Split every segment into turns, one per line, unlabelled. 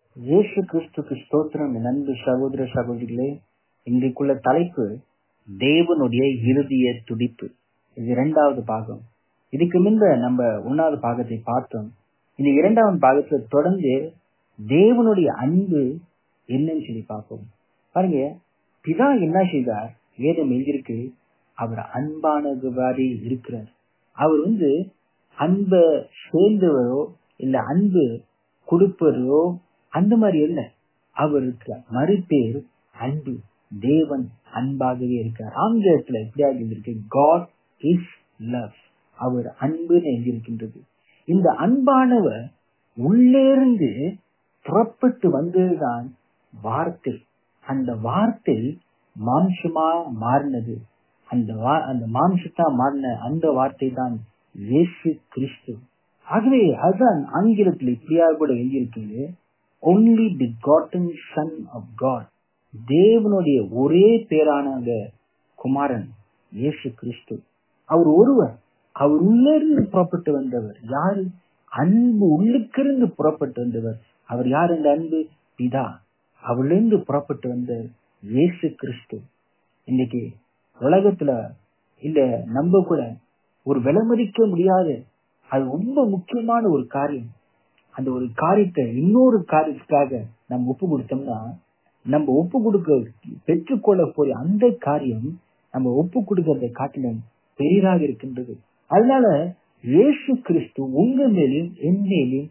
இயேசு கிறிஸ்துக்கு ஸ்தோத்திரம் என் அன்பு சகோதர சகோதரிகளே இன்றைக்குள்ள தலைப்பு தேவனுடைய இறுதிய துடிப்பு இது இரண்டாவது பாகம் இதுக்கு முன்பு நம்ம ஒன்னாவது பாகத்தை பார்த்தோம் இந்த இரண்டாவது பாகத்துல தொடர்ந்து தேவனுடைய அன்பு என்னன்னு சொல்லி பார்ப்போம் பாருங்க பிதா என்ன செய்தார் வேதம் எழுதியிருக்கு அவர் அன்பானவாரி இருக்கிறார் அவர் வந்து அன்ப சேர்ந்தவரோ இல்ல அன்பு கொடுப்பதோ அந்த மாதிரி இல்ல அவர் இருக்கிறார் மறுபேர் அன்பு தேவன் அன்பாகவே இருக்கார் ஆங்கிலத்துல எப்படியாக இருந்திருக்கு காட் இஸ் லவ் அவர் அன்புன்னு எழுதியிருக்கின்றது இந்த அன்பானவர் உள்ளேருந்து புறப்பட்டு வந்ததுதான் வார்த்தை அந்த வார்த்தை மாம்சமா மாறினது அந்த அந்த மாம்சத்தா மாறின அந்த வார்த்தை தான் இயேசு கிறிஸ்து ஆகவே அதுதான் ஆங்கிலத்தில் இப்படியாக கூட எழுதியிருக்கிறது only the begotten son of God தேவனுடைய ஒரே பேரான குமாரன் இயேசு கிறிஸ்து அவர் ஒருவர் அவர் உள்ளிருந்து புறப்பட்டு வந்தவர் யாரு அன்பு உள்ளுக்கிருந்து புறப்பட்டு வந்தவர் அவர் யார் அந்த அன்பு பிதா அவளிருந்து புறப்பட்டு வந்த இயேசு கிறிஸ்து இன்னைக்கு உலகத்துல இல்ல நம்ம கூட ஒரு விலமதிக்க முடியாத அது ரொம்ப முக்கியமான ஒரு காரியம் அந்த ஒரு காரியத்தை இன்னொரு காரியத்துக்காக நம்ம ஒப்பு கொடுத்தோம்னா நம்ம ஒப்பு கொடுக்க பெற்றுக்கொள்ள போற அந்த காரியம் நம்ம ஒப்பு கொடுக்கறதை காட்டிலும் பெரிதாக இருக்கின்றது அதனால இயேசு கிறிஸ்து உங்க மேலும் என் மேலும்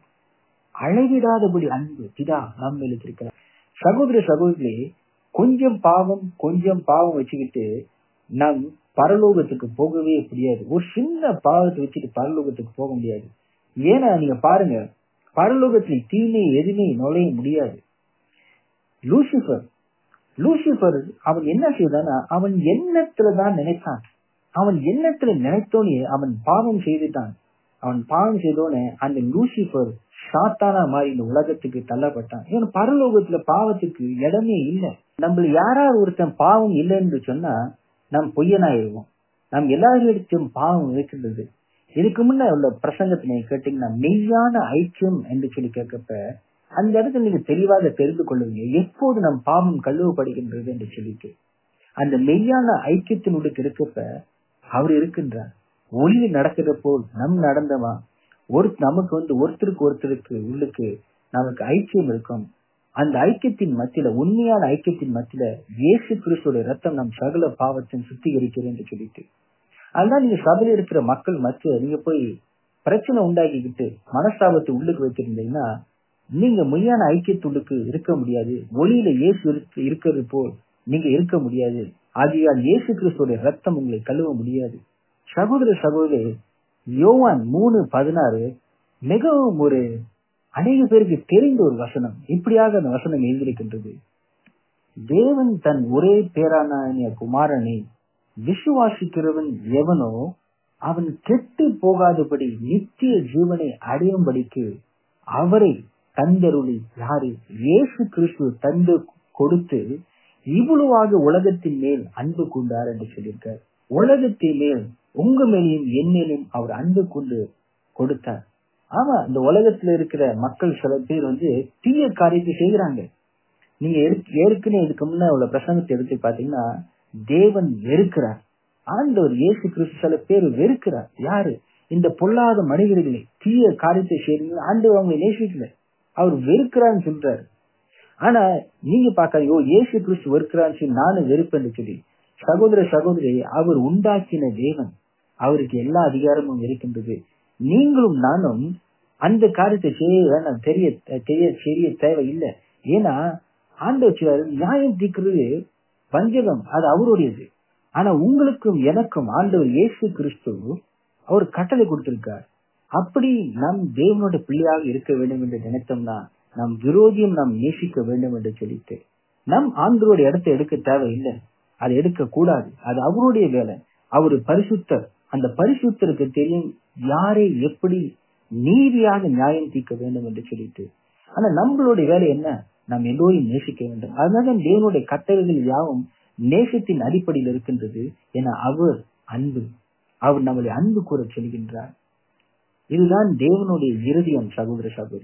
அளவிடாதபடி அன்பு பிதா நம்ம இருக்கிறார் சகோதர சகோதரி கொஞ்சம் பாவம் கொஞ்சம் பாவம் வச்சுக்கிட்டு நம் பரலோகத்துக்கு போகவே முடியாது ஒரு சின்ன பாவத்தை வச்சுட்டு பரலோகத்துக்கு போக முடியாது ஏன்னா நீங்க பாருங்க பரலோகத்துல தீமை எதுவுமே நுழைய முடியாது லூசிபர் லூசிபர் அவன் என்ன செய்தானா அவன் எண்ணத்துலதான் நினைத்தான் அவன் எண்ணத்துல நினைத்தோனே அவன் பாவம் செய்துட்டான் அவன் பாவம் செய்தோனே அந்த லூசிபர் சாத்தானா மாதிரி இந்த உலகத்துக்கு தள்ளப்பட்டான் இவன் பரலோகத்துல பாவத்துக்கு இடமே இல்லை நம்மள யாராவது ஒருத்தன் பாவம் இல்லைன்னு சொன்னா நம் பொய்யனாயிருவோம் நம் எல்லாரிடத்தும் பாவம் இருக்கின்றது இதுக்கு முன்ன உள்ள பிரசங்கத்தை நீங்க கேட்டீங்கன்னா மெய்யான ஐக்கியம் என்று சொல்லி கேட்கப்ப அந்த இடத்துல நீங்க தெளிவாக தெரிந்து கொள்ளுவீங்க எப்போது நம் பாவம் கழுவப்படுகின்றது என்று சொல்லிட்டு அந்த மெய்யான ஐக்கியத்தினுடைய இருக்கப்ப அவர் இருக்கின்றார் ஒளி நடக்கிற போல் நம் நடந்தவா ஒரு நமக்கு வந்து ஒருத்தருக்கு ஒருத்தருக்கு உள்ளுக்கு நமக்கு ஐக்கியம் இருக்கும் அந்த ஐக்கியத்தின் மத்தியில உண்மையான ஐக்கியத்தின் மத்தியில இயேசு கிறிஸ்துடைய ரத்தம் நம் சகல பாவத்தின் சுத்திகரிக்கிறது என்று சொல்லிட்டு அதுதான் நீங்க சபையில இருக்கிற மக்கள் மத்திய நீங்க போய் பிரச்சனை உண்டாக்கிக்கிட்டு மனஸ்தாபத்தை உள்ளுக்கு வச்சிருந்தீங்கன்னா நீங்க மெய்யான ஐக்கியத்துள்ளுக்கு இருக்க முடியாது ஒளியில இயேசு இருக்கிறது போல் நீங்க இருக்க முடியாது ஆகியால் இயேசு கிறிஸ்துடைய ரத்தம் உங்களை கழுவ முடியாது சகோதர சகோதரி யோவான் மூணு பதினாறு மிகவும் ஒரு அநேக பேருக்கு தெரிந்த ஒரு வசனம் இப்படியாக அந்த வசனம் எழுதியிருக்கின்றது தேவன் தன் ஒரே பேரான குமாரனை விசுவாசிக்கிறவன் எவனோ அவன் கெட்டு போகாதபடி நித்திய ஜீவனை அடையும்படிக்கு அவரை தந்தருளி யாரு இயேசு கிறிஸ்து தந்து கொடுத்து இவ்வளவாக உலகத்தின் மேல் அன்பு கொண்டார் என்று சொல்லியிருக்கார் உலகத்தின் மேல் உங்க மேலையும் என் மேலும் அவர் அன்பு கொண்டு கொடுத்தார் ஆமா இந்த உலகத்துல இருக்கிற மக்கள் சில பேர் வந்து தீய காரியத்தை செய்கிறாங்க நீங்க ஏற்கனவே இதுக்கு முன்ன உள்ள பிரசங்கத்தை எடுத்து பாத்தீங்கன்னா தேவன் வெறுக்கிறார் ஆண்டவர் இயேசு கிறிஸ்து சில பேர் வெறுக்கிறார் யாரு இந்த பொல்லாத மனிதர்களை தீய காரியத்தை செய்றீங்க ஆண்டவர் அவங்களை நேசிக்கல அவர் வெறுக்கிறான்னு சொல்றாரு ஆனா நீங்க பாக்காதீங்க ஓ இயேசு கிறிஸ்து வெறுக்கிறான்னு சொல்லி நானும் வெறுப்பேன்னு சொல்லி சகோதர சகோதரி அவர் உண்டாக்கின தேவன் அவருக்கு எல்லா அதிகாரமும் இருக்கின்றது நீங்களும் நானும் அந்த காரியத்தை செய்ய வேண்டாம் தெரிய தெரிய செய்ய தேவை இல்லை ஏன்னா ஆண்டவர் நியாயம் தீர்க்கிறது வஞ்சகம் அது அவருடையது ஆனா உங்களுக்கும் எனக்கும் ஆண்டவர் இயேசு கிறிஸ்து அவர் கட்டளை கொடுத்திருக்கார் அப்படி நம் தேவனோட பிள்ளையாக இருக்க வேண்டும் என்று நினைத்தோம்னா நம் விரோதியும் நாம் நேசிக்க வேண்டும் என்று சொல்லிட்டு நம் ஆண்டரோட இடத்தை எடுக்க தேவையில்லை அதை எடுக்க கூடாது அது அவருடைய வேலை அவரு பரிசுத்தர் அந்த பரிசுத்தருக்கு தெரியும் யாரை எப்படி நீதியாக நியாயம் தீர்க்க வேண்டும் என்று சொல்லிட்டு ஆனா நம்மளுடைய வேலை என்ன நாம் எல்லோரையும் நேசிக்க வேண்டும் அதனால தேவனுடைய கட்டளைகள் யாவும் நேசத்தின் அடிப்படையில் இருக்கின்றது என அவர் அன்பு அவர் நம்மளை அன்பு கூற சொல்கின்றார் இதுதான் தேவனுடைய இருதயம் சகோதர சகோதரி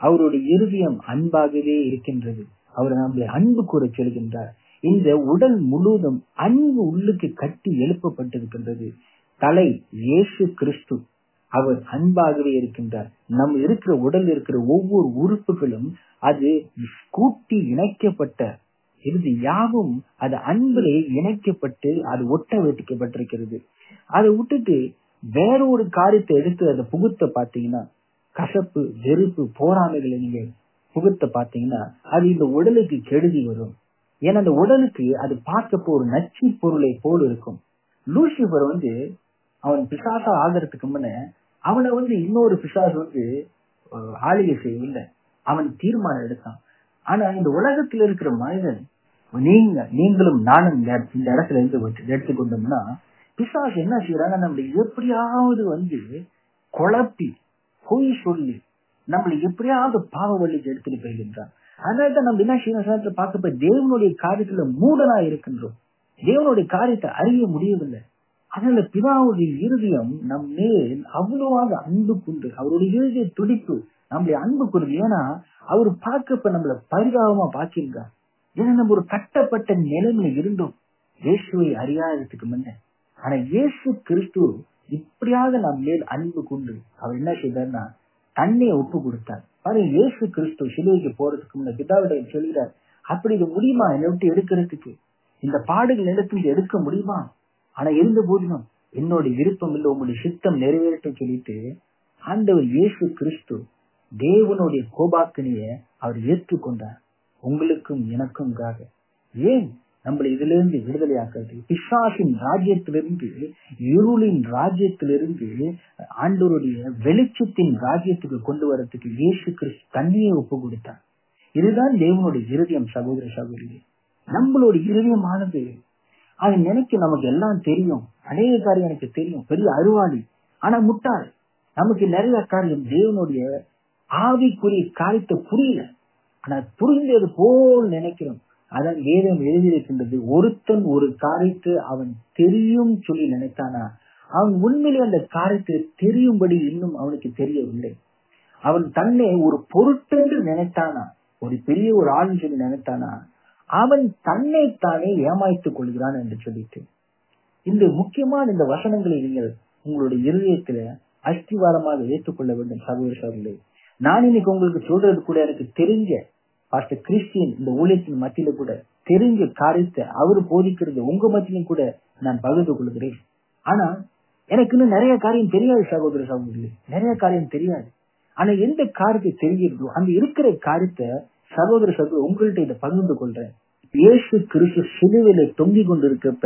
அவருடைய இருதயம் அன்பாகவே இருக்கின்றது அவர் நம்மளை அன்பு கூற சொல்கின்றார் இந்த உடல் முழுவதும் அன்பு உள்ளுக்கு கட்டி எழுப்பப்பட்டிருக்கின்றது தலை இயேசு கிறிஸ்து அவர் அன்பாகவே இருக்கின்றார் நம் இருக்கிற உடல் இருக்கிற ஒவ்வொரு உறுப்புகளும் அது கூட்டி இணைக்கப்பட்ட இறுதி யாவும் அது அன்பிலே இணைக்கப்பட்டு அது ஒட்ட வெட்டிக்கப்பட்டிருக்கிறது அதை விட்டுட்டு வேற ஒரு காரியத்தை எடுத்து அதை புகுத்த பாத்தீங்கன்னா கசப்பு வெறுப்பு போராமைகளை நீங்க புகுத்த பாத்தீங்கன்னா அது இந்த உடலுக்கு கெடுதி வரும் ஏன்னா அந்த உடலுக்கு அது பார்க்கப்போ ஒரு நச்சு பொருளை போல் இருக்கும் லூசிபர் வந்து அவன் பிசாசா ஆகிறதுக்கு முன்ன அவனை வந்து இன்னொரு பிசாசு வந்து அஹ், ஆளுகை செய்யவில்லை அவன் தீர்மானம் எடுத்தான் ஆனா இந்த உலகத்துல இருக்கிற மனிதன் நீங்க நீங்களும் நானும் இந்த இடத்து- இந்த இடத்துல இருந்து வச்சு- எடுத்துக்கொண்டோம்னா பிசாசு என்ன செய்யறாங்க நம்மளை எப்படியாவது வந்து குழப்பி பொய் சொல்லி நம்மளை எப்படியாவது பாவ வழிக்கு எடுத்துட்டு போய்கின்றான் அதனால நம்ம என்ன செய்யணும் சார் பார்க்கப்ப தேவனுடைய காரியத்துல மூடனா இருக்கின்றோம் தேவனுடைய காரியத்தை அறிய முடியவில்லை அதனால பிதாவுடைய இருதயம் நம் மேல் அவ்வளவாக அன்பு கொண்டு அவருடைய இருதய துடிப்பு நம்மளை அன்பு கொண்டு ஏன்னா அவர் பார்க்கப்ப நம்மள பரிதாபமா பார்க்கின்றார் ஏன்னா நம்ம ஒரு கட்டப்பட்ட நிலைமையில இருந்தோம் இயேசுவை அறியாததுக்கு முன்ன ஆனா இயேசு கிறிஸ்து இப்படியாக நம் மேல் அன்பு கொண்டு அவர் என்ன செய்தார்னா தன்னையை ஒப்பு கொடுத்தார் பாருங்க இயேசு கிறிஸ்து சிலுவைக்கு போறதுக்கு முன்ன பிதாவிடம் சொல்கிறார் அப்படி இது முடியுமா என்னை விட்டு எடுக்கிறதுக்கு இந்த பாடுகள் இடத்துல எடுக்க முடியுமா ஆனா இருந்த போதிலும் என்னோட விருப்பம் இல்லை உங்களுடைய சித்தம் நிறைவேறட்டும் சொல்லிட்டு ஆண்டவர் இயேசு கிறிஸ்து தேவனுடைய கோபாக்கினிய அவர் ஏற்றுக்கொண்டார் உங்களுக்கும் எனக்கும்காக ஏன் நம்மளை இதுல இருந்து விடுதலை ஆக்குறது பிசாசின் ராஜ்யத்திலிருந்து இருளின் ராஜ்யத்திலிருந்து ஆண்டவருடைய வெளிச்சத்தின் ராஜ்யத்துக்கு கொண்டு வரதுக்கு இயேசு கிறிஸ்து தண்ணியை ஒப்பு கொடுத்தார் இதுதான் தேவனுடைய இருதயம் சகோதர சகோதரி நம்மளுடைய இருதயமானது அது நினைக்க நமக்கு எல்லாம் தெரியும் அநேக காரியம் எனக்கு தெரியும் பெரிய அருவாளி ஆனா முட்டாள் நமக்கு நிறைய காரியம் தேவனுடைய ஆவிக்குரிய காரியத்தை புரியல ஆனா புரிந்தது போல் நினைக்கிறோம் அதான் வேதம் எழுதியிருக்கின்றது ஒருத்தன் ஒரு காரியத்தை அவன் தெரியும் சொல்லி நினைத்தானா அவன் உண்மையிலே அந்த காரியத்தை தெரியும்படி இன்னும் அவனுக்கு தெரியவில்லை அவன் தன்னை ஒரு பொருட்டென்று நினைத்தானா ஒரு பெரிய ஒரு ஆள் சொல்லி நினைத்தானா அவன் தன்னை தானே ஏமாய்த்துக் கொள்கிறான் என்று சொல்லிட்டு இந்த முக்கியமான இந்த வசனங்களை நீங்கள் உங்களுடைய இருதயத்துல அஸ்திவாரமாக ஏற்றுக்கொள்ள வேண்டும் சகோதர சகோதரர்களே நான் இன்னைக்கு உங்களுக்கு சொல்றது கூட எனக்கு தெரிஞ்ச பாஸ்டர் கிறிஸ்டியன் இந்த ஊழியத்தின் மத்தியில கூட தெரிஞ்ச காரியத்தை அவர் போதிக்கிறது உங்க மத்தியிலும் கூட நான் பகிர்ந்து கொள்கிறேன் ஆனா எனக்கு இன்னும் நிறைய காரியம் தெரியாது சகோதர சகோதரி நிறைய காரியம் தெரியாது ஆனா எந்த காரியத்தை தெரிகிறதோ அந்த இருக்கிற காரியத்தை சகோதர சகோதரி உங்கள்கிட்ட இதை பகிர்ந்து கொள்றேன் இயேசு கிறிஸ்து சிலுவையில தொங்கிக் கொண்டிருக்கப்ப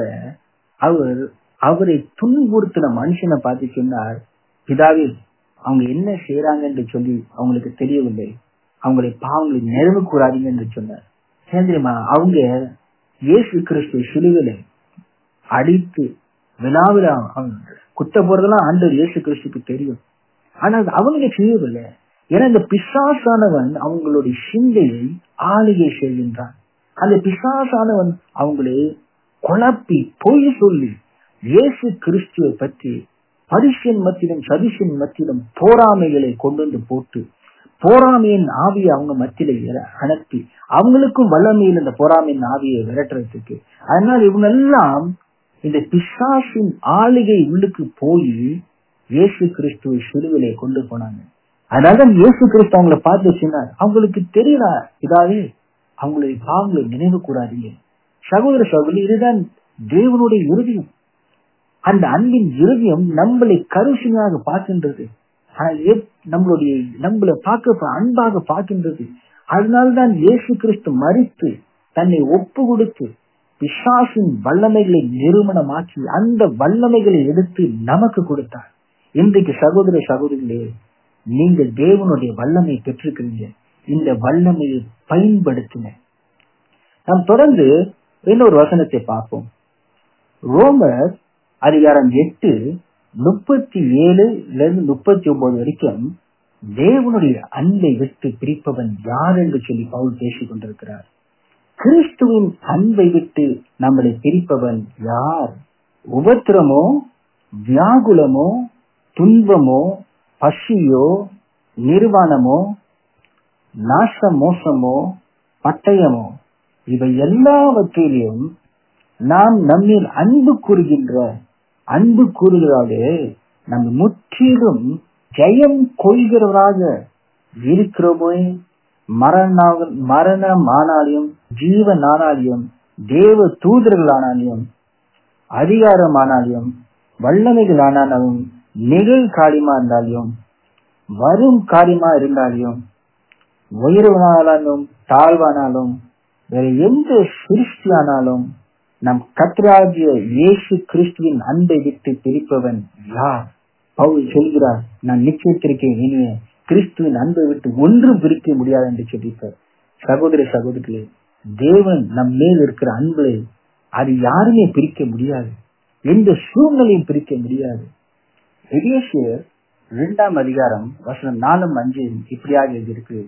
அவர் அவரை துன்புறுத்தின மனுஷனை பார்த்து சொன்னார் பிதாவே அவங்க என்ன செய்யறாங்கன்னு சொல்லி அவங்களுக்கு தெரியவில்லை அவங்களை பாவங்களை நிறைவு கூறாதீங்க என்று சொன்னார் ஏன் தெரியுமா அவங்க இயேசு கிறிஸ்து சிலுவில அடித்து வினாவில குத்த போறதெல்லாம் ஆண்டவர் இயேசு கிறிஸ்துக்கு தெரியும் ஆனா அது அவங்க செய்யவில்லை ஏன்னா இந்த பிசாசானவன் அவங்களுடைய சிந்தையை ஆளுகை செய்கின்றான் அந்த பிசாசானவன் அவங்களை குழப்பி பொய் சொல்லி இயேசு கிறிஸ்துவை பற்றி பரிசின் மத்தியிலும் சதிசின் மத்தியிலும் போராமைகளை கொண்டு வந்து போட்டு போராமையின் ஆவியை அவங்க மத்தியில அனுப்பி அவங்களுக்கும் வல்லமையில் இந்த போராமையின் ஆவியை விரட்டுறதுக்கு அதனால இவங்க எல்லாம் இந்த பிசாசின் ஆளுகை உள்ளுக்கு போய் இயேசு கிறிஸ்துவை சிறுவிலை கொண்டு போனாங்க அதனால இயேசு கிறிஸ்து அவங்களை பார்த்து சொன்னார் அவங்களுக்கு தெரியல இதாவே அவங்களுடைய பாவங்களை நினைவு கூறாதீங்க சகோதர சகோதரி இதுதான் தேவனுடைய இறுதியம் அந்த அன்பின் இறுதியம் நம்மளை கருஷியாக பார்க்கின்றது நம்மளுடைய நம்மளை பார்க்க அன்பாக பார்க்கின்றது அதனால்தான் இயேசு கிறிஸ்து மறித்து தன்னை ஒப்பு கொடுத்து பிசாசின் வல்லமைகளை நிறுவனமாக்கி அந்த வல்லமைகளை எடுத்து நமக்கு கொடுத்தார் இன்றைக்கு சகோதர சகோதரிகளே நீங்க தேவனுடைய வல்லமை பெற்றிருக்கிறீங்க இந்த வல்லமையை பயன்படுத்தின நாம் தொடர்ந்து இன்னொரு வசனத்தை பார்ப்போம் ரோமர் அதிகாரம் எட்டு முப்பத்தி ஏழுல இருந்து முப்பத்தி ஒன்பது வரைக்கும் தேவனுடைய அன்பை விட்டு பிரிப்பவன் யார் என்று சொல்லி பவுல் பேசிக் கொண்டிருக்கிறார் கிறிஸ்துவின் அன்பை விட்டு நம்மளை பிரிப்பவன் யார் உபத்திரமோ வியாகுலமோ துன்பமோ பசியோ நிர்வாணமோ நாச மோசமோ பட்டயமோ இவை எல்லாவற்றிலும் நாம் நம்மில் அன்பு கூறுகின்ற அன்பு கூறுகிறாலே நம்ம முற்றிலும் ஜெயம் கொள்கிறவராக இருக்கிறோமோ மரண மரணமானாலையும் ஜீவனானாலையும் தேவ தூதர்களானாலையும் அதிகாரமானாலையும் வல்லமைகளானாலும் நிகழ்காரியமா இருந்தாலும் வரும் காரியமா இருந்தாலும் உயர்வானாலும் தாழ்வானாலும் வேற எந்த சிருஷ்டியானாலும் நம் கத்ராகிய இயேசு கிறிஸ்துவின் அன்பை விட்டு பிரிப்பவன் யார் பவுல் சொல்கிறார் நான் நிச்சயத்திருக்கேன் இனிய கிறிஸ்துவின் அன்பை விட்டு ஒன்றும் பிரிக்க முடியாது என்று சொல்லிப்பார் சகோதர சகோதரிகளே தேவன் நம் மேல் இருக்கிற அன்பை அது யாருமே பிரிக்க முடியாது எந்த சூழ்நிலையும் பிரிக்க முடியாது எபேசியர் இரண்டாம் அதிகாரம் வசனம் நாலும் அஞ்சு இப்படியாக எழுதியிருக்கு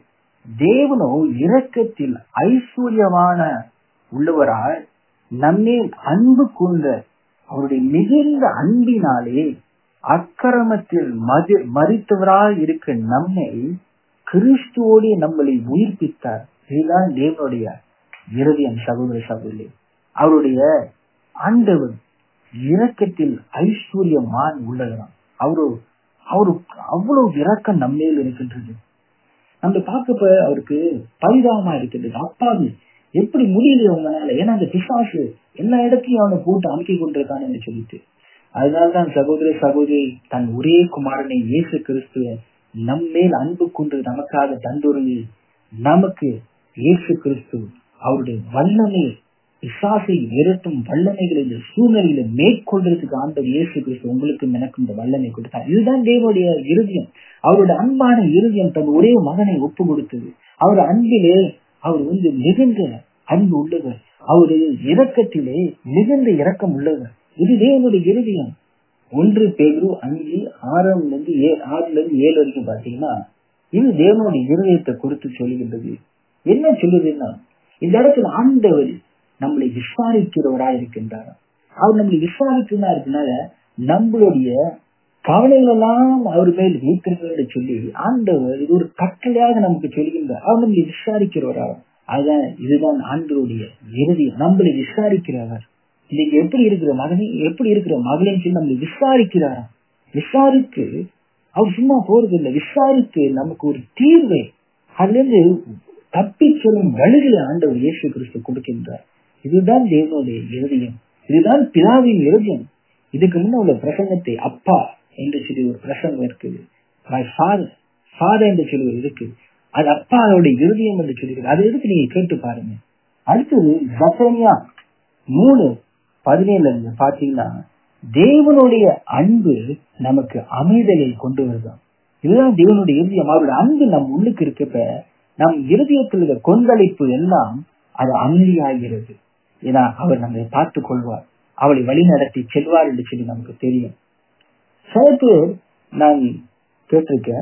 தேவனோ இரக்கத்தில் ஐஸ்வர்யமான உள்ளவராய் நம்மேல் அன்பு கொண்ட அவருடைய மிகுந்த அன்பினாலே அக்கிரமத்தில் மதி மறித்தவராய் இருக்க நம்மை கிறிஸ்துவோடு நம்மளை உயிர்ப்பித்தார் இதுதான் தேவனுடைய இறுதியம் சகோதர சகோதரி அவருடைய ஆண்டவர் இரக்கத்தில் ஐஸ்வர்யமான் உள்ளவராம் அவரு அவரு அவ்வளவு இரக்கம் நம்மேல் இருக்கின்றது நம்ம பார்க்கப்ப அவருக்கு பரிதாபமா இருக்கின்றது அப்பாவி எப்படி முடியல உங்களால ஏன்னா அந்த பிசாசு எல்லா இடத்தையும் அவனை போட்டு அமுக்கி கொண்டிருக்கான்னு சொல்லிட்டு அதனால்தான் சகோதர சகோதரி தன் ஒரே குமாரனை இயேசு கிறிஸ்துவ நம்மேல் அன்பு கொண்டு நமக்காக தந்துருளி நமக்கு இயேசு கிறிஸ்து அவருடைய வல்லமை பிசாசை விரட்டும் வல்லமைகளை இந்த சூழ்நிலையில மேற்கொள்றதுக்கு ஆண்டவர் இயேசு கிறிஸ்து உங்களுக்கு எனக்கும் இந்த வல்லமை கொடுத்தார் இதுதான் தேவனுடைய இறுதியம் அவருடைய அன்பான இறுதியம் தன் ஒரே மகனை ஒப்பு கொடுத்தது அவர் அன்பிலே அவர் வந்து மிகுந்த அன்பு உள்ளவர் அவருடைய இரக்கத்திலே மிகுந்த இரக்கம் உள்ளவர் இது தேவனுடைய இறுதியம் ஒன்று பேரு அஞ்சு ஆறாம்ல இருந்து ஏ ஆறுல இருந்து ஏழு வரைக்கும் பாத்தீங்கன்னா இது தேவனுடைய இருதயத்தை கொடுத்து சொல்லுகின்றது என்ன சொல்லுதுன்னா இந்த இடத்துல ஆண்டவர் நம்மளை விசாரிக்கிறவரா இருக்கின்றார் அவர் நம்மளை விசாரிக்கிறதா இருக்கனால நம்மளுடைய கவலைகள் எல்லாம் அவர் மேல் வைத்திருக்கிறது சொல்லி ஆண்டவர் இது ஒரு கட்டளையாக நமக்கு சொல்கின்றார் அவர் நம்மளை விசாரிக்கிறவரா அதுதான் இதுதான் ஆண்டவருடைய இறுதி நம்மளை விசாரிக்கிறவர் இன்னைக்கு எப்படி இருக்கிற மகனே எப்படி இருக்கிற மகளையும் சொல்லி நம்மளை விசாரிக்கிறாரா விசாரித்து அவர் சும்மா போறது இல்லை விசாரித்து நமக்கு ஒரு தீர்வை அதுல இருந்து தப்பி சொல்லும் வழிகளை ஆண்டவர் இயேசு கிறிஸ்து கொடுக்கின்றார் இதுதான் தேவனுடைய இறுதியம் இதுதான் பிதாவின் இறுதியம் இதுக்கு முன்ன உள்ள பிரசங்கத்தை அப்பா என்று சொல்லி ஒரு பிரசங்கம் இருக்குது ஃபாதர் ஃபாதர் என்று சொல்லி ஒரு இருக்கு அது அப்பாவுடைய இறுதியம் என்று சொல்லி அதை எடுத்து நீங்க கேட்டு பாருங்க அடுத்தது ஜப்பனியா மூணு பதினேழுல இருந்து பாத்தீங்கன்னா தேவனுடைய அன்பு நமக்கு அமைதலை கொண்டு வருதான் இதுதான் தேவனுடைய இறுதியம் அவருடைய அன்பு நம் உள்ளுக்கு இருக்கப்ப நம் இருதயத்தில் இருக்கிற கொந்தளிப்பு எல்லாம் அது அமைதியாகிறது ஏன்னா அவர் நம்மை பார்த்துக் கொள்வார் அவளை வழி நடத்தி செல்வார் என்று சொல்லி நமக்கு தெரியும் சில பேர் நான் கேட்டிருக்கேன்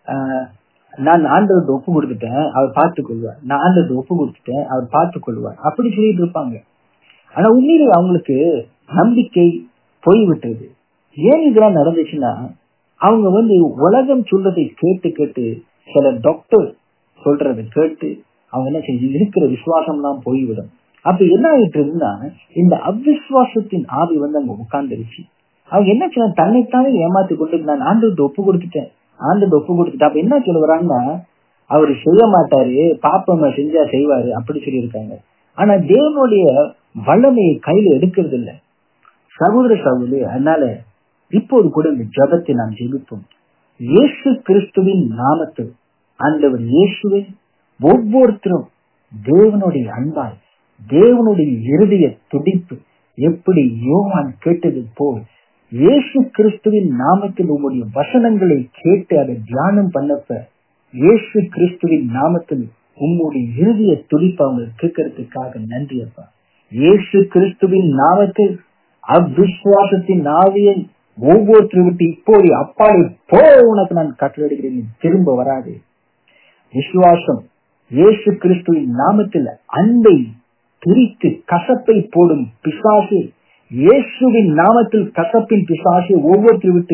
நான் ஆண்டவர்கிட்ட ஒப்பு கொடுத்துட்டேன் அவர் பார்த்துக் கொள்வார் நான் ஆண்டவர்கிட்ட ஒப்பு கொடுத்துட்டேன் அவர் பார்த்துக் கொள்வார் அப்படி சொல்லிட்டு இருப்பாங்க ஆனா உண்மையிலே அவங்களுக்கு நம்பிக்கை போய்விட்டது ஏன் இதெல்லாம் நடந்துச்சுன்னா அவங்க வந்து உலகம் சொல்றதை கேட்டு கேட்டு சில டாக்டர் சொல்றதை கேட்டு அவங்க என்ன செஞ்சு இருக்கிற விசுவாசம் எல்லாம் போய்விடும் அப்ப என்ன ஆயிட்டு இருந்தா இந்த அவ்விசுவாசத்தின் ஆவி வந்து அங்க உட்கார்ந்துருச்சு அவங்க என்ன செய்ய தன்னைத்தானே ஏமாத்தி கொண்டு நான் ஆண்டு ஒப்பு கொடுத்துட்டேன் ஆண்டு ஒப்பு கொடுத்துட்டேன் அப்ப என்ன சொல்ல வராங்கன்னா அவரு செய்ய மாட்டாரு பாப்பம செஞ்சா செய்வாரு அப்படி சொல்லி இருக்காங்க ஆனா தேவனுடைய வல்லமையை கையில எடுக்கிறது இல்ல சகோதர சகோதரி அதனால இப்போது கூட இந்த ஜபத்தை நாம் ஜெபிப்போம் இயேசு கிறிஸ்துவின் நாமத்தில் ஆண்டவர் இயேசுவை ஒவ்வொருத்தரும் தேவனுடைய அன்பால் தேவனுடைய இருதய துடிப்பு எப்படி யோவான் கேட்டது போல் இயேசு கிறிஸ்துவின் நாமத்தில் உங்களுடைய வசனங்களை கேட்டு அதை தியானம் பண்ணப்ப இயேசு கிறிஸ்துவின் நாமத்தில் உங்களுடைய இருதய துடிப்பு அவங்க கேட்கறதுக்காக நன்றி அப்பா இயேசு கிறிஸ்துவின் நாமத்தில் அவ்விசுவாசத்தின் ஆவியை ஒவ்வொருத்தரும் விட்டு இப்போது அப்பாடி போ உனக்கு நான் கட்டளையிடுகிறேன் திரும்ப வராது விசுவாசம் இயேசு கிறிஸ்துவின் நாமத்தில் அன்பை பிரித்து கசப்பை போடும் பிசாசு இயேசுவின் நாமத்தில் கசப்பின் பிசாசு ஒவ்வொருத்தர் விட்டு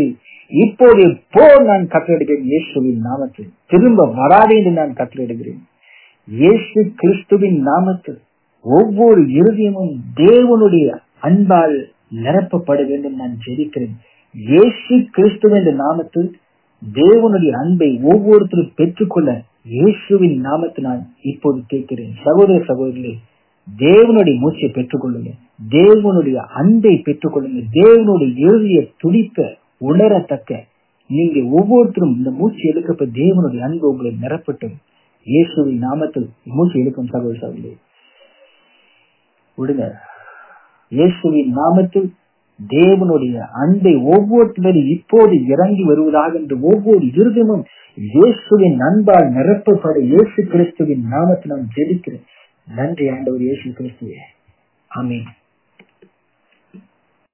இப்போது போ நான் கட்டளையிடுகிறேன் இயேசுவின் நாமத்தில் திரும்ப வராதே என்று நான் கட்டளையிடுகிறேன் இயேசு கிறிஸ்துவின் நாமத்தில் ஒவ்வொரு இருதயமும் தேவனுடைய அன்பால் நிரப்பப்பட வேண்டும் நான் ஜெபிக்கிறேன் இயேசு கிறிஸ்துவின் நாமத்தில் தேவனுடைய அன்பை ஒவ்வொருத்தரும் பெற்றுக்கொள்ள இயேசுவின் நாமத்தினால் இப்போது கேட்கிறேன் சகோதர சகோதரிகளே தேவனுடைய மூச்சை பெற்றுக்கொள்ளுங்க தேவனுடைய அன்பை பெற்றுக்கொள்ளுங்க தேவனுடைய இறுதிய துடிப்ப உணரத்தக்க நீங்க ஒவ்வொருத்தரும் இந்த மூச்சு எடுக்கப்ப தேவனுடைய அன்பு உங்களை நிரப்பட்டும் இயேசுவின் நாமத்தில் மூச்சு எடுக்கும் சகோதர சகோதரி விடுங்க இயேசுவின் நாமத்தில் தேவனுடைய அன்பை ஒவ்வொருத்தரும் இப்போது இறங்கி வருவதாக என்று ஒவ்வொரு இருதமும் இயேசுவின் அன்பால் நிரப்பப்பட இயேசு கிறிஸ்துவின் நாமத்தை நான் ஜெபிக்கிறேன் நன்றி ஆண்டவர் இயேசு கிறிஸ்துவே ஆமீன்